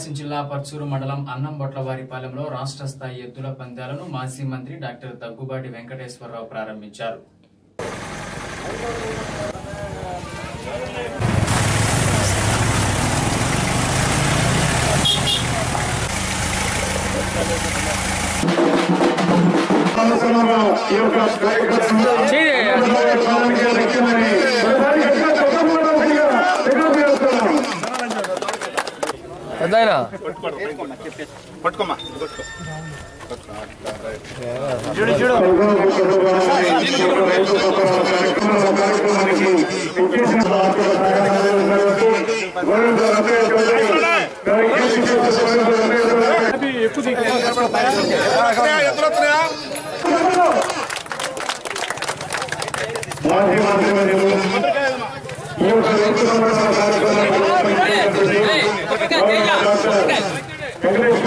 ప్రకాశం జిల్లా పర్చూరు మండలం అన్నంబొట్లవారిపాలెంలో రాష్ట్ర స్థాయి ఎద్దుల పందాలను మాజీ మంత్రి డాక్టర్ దగ్గుబాటి వెంకటేశ్వరరావు ప్రారంభించారు సంవత్సరంలో ఈ యొక్క కార్యక్రమం ముఖ్యమని ఒకసారి గట్టిగా చెప్పకుండా గట్టిగా రికార్డు చేస్తున్నాం. పెద్దాయనా పట్టుకోమా కార్యక్రమానికి ఇచ్చేసిన ఆర్థిక సహాయాలు గౌరవ రమేష్ చౌదరి, గౌరవ రమేష్ చౌదరి, మాజీ మంత్రివర్యులు ఈ యొక్క రైతు సంబంధ కార్యక్రమానికి గౌరవ డాక్టర్ వెంకటేశ్వర